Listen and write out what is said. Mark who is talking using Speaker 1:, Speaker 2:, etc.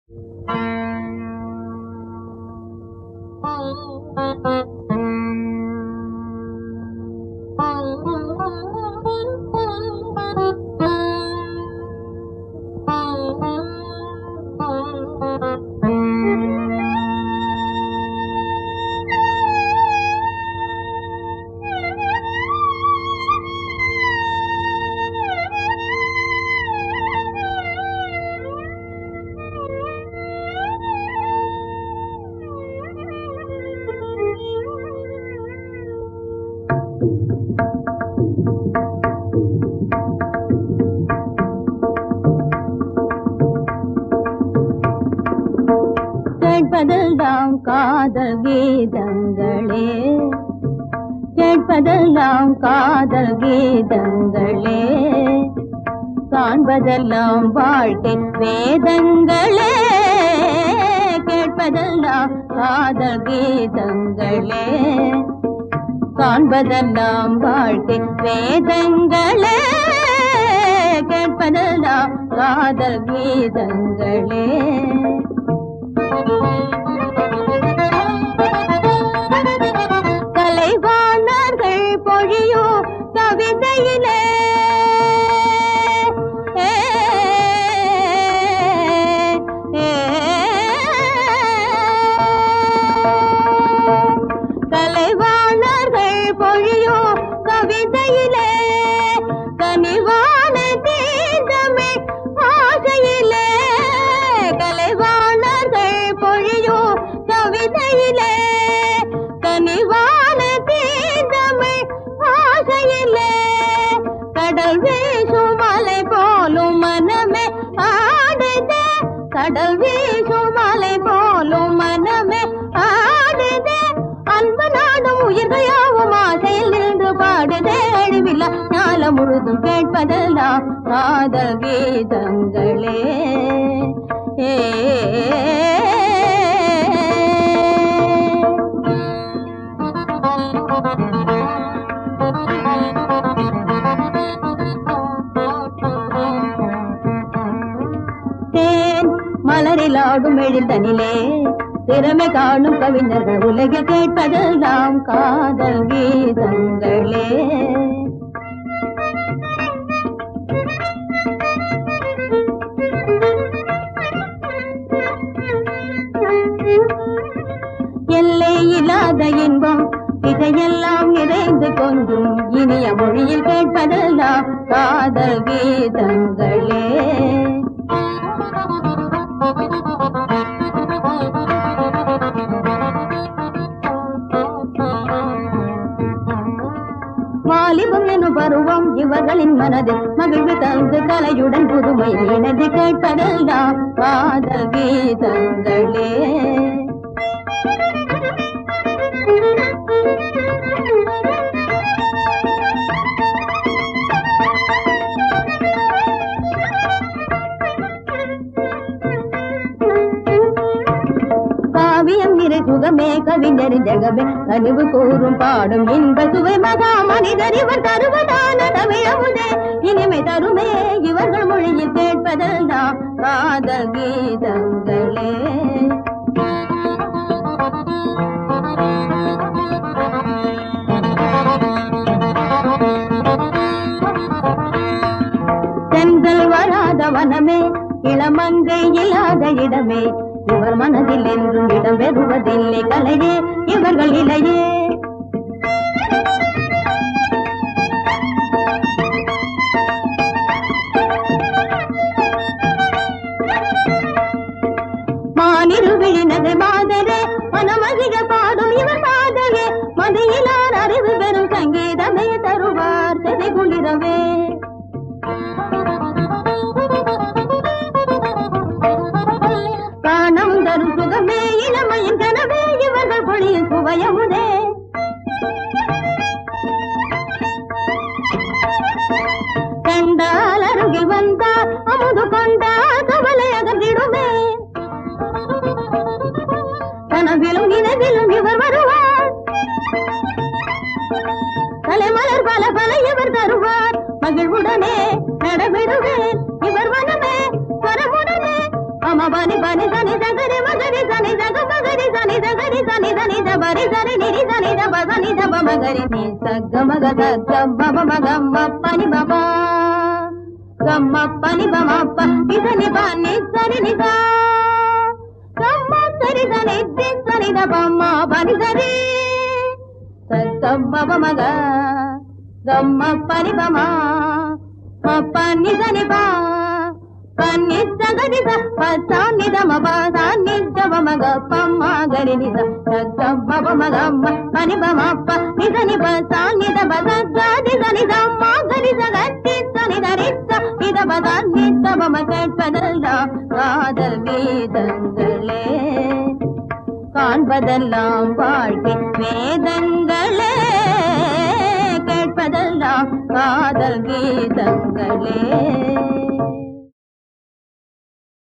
Speaker 1: கேட்பதெல்லாம் காதல் கீதங்களே கேட்பதெல்லாம் காதல் கீதங்களே காண்பதெல்லாம் வாழ்க்கை வேதங்களே கேட்பதெல்லாம் காதல் கீதங்களே காண்பதெல்லாம் வாழ்க்கை வேதங்களே கேட்பதெல்லாம் காதல் கீதங்களே கலைவாணர்கள் பொழியோ கவிதையிலே ஏ, ஏ, கலைவாணர்கள் பொழியோ கவிதையிலே கனிவான தீண்டமே ஆசையிலே கலைவாணர்கள் பொழியோ கவிதையிலே கனிவான தீண்டமே ஆசையிலே கடல் வீசும் மலை போலும் மனமே ஆடுதே கடல் வீசும் மலை போலும் மனமே ஆடுதே அன்பு நாடும் உயிர்கள் யாவும் ஆசையில் நின்று பாடுதே அழிவில்ல ஞாலம் முழுதும் கேட்பதெல்லாம் காதல் கீதங்களே ஏ தேன் மலரில் ஆடும் எழில்தனிலே திறமை காணும் கவிஞர்கள் உலகில் கேட்பதெல்லாம் காதல் கீதங்களே எல்லை இல்லாத இன்பம் இதையெல்லாம் நிறைந்து கொண்டும் இனிய மொழியில் கேட்பதெல்லாம் காதல் கீதங்களே வாலிபம் எனும் பருவம் இவர்களின் மனதில் மகிழ்வு தந்து கலையுடன் புதுமை இணைந்து கேட்பதெல்லாம் காதல் கீதங்களே காவியம் நிறை சுகமே கவிஞரின் ஜெகமே கனிவு கூறும் பாடும் இன்ப சுவை மகா மனிதர் இவர் தருவதான தமிழமுதே இனிமை தருமே இவர்கள் மொழியில் கேட்பதெல்லாம் காதல் கீதங்களே செங்கல் வராத வனமே இளமங்கை இல்லாத இடமே இவர் மனதில் என்றும் இடம் பெறுவதில்லை கலையே இவர்கள் இலையே மானிரு விழினது மாதரே மனமதிக பாடும் இவர் பாதையே மதியிலார் அறிவு பெறும் சங்கீதமே தருவார் செதை குளிரவே காணம் தரும் சுகமே இளமையின் கனவே இவர்கள் பொழியின் சுவையமுதே கண்டால் அருகில் வந்தால் அமுது கொண்டால் கவலை அகன்றிடுமே பம பனி பனி சனி சகரி மகரி சனி சக மகரி சனி சகரி சனி சனி தபரி சரி நிரி சனி தப சனி தப மகரி நீ சக மக சக பம மக பனி பமா கம்ம பனி பம ப நிசனி பனி சரி நிசா கம்ம சரி சனி தி சனி தபம்ம பனி சரி சக மக గమ్మ పని బమా పని దని బా పని సగది పని దమ బాధ నిజ మగ పమ్మ గరి నిజ గమ్మ మగమ్మ పని బమ ప నిజని బస నిద బద గది దని దమ్మ గరి సగతి సని దరిత నిద బద నిద మమ கேட்பதல்ல காதல் வேதங்களே காண்பதெல்லாம் வாழ்க்கை வேதங்களே கேட்பதெல்லாம் காதல் கீதங்களே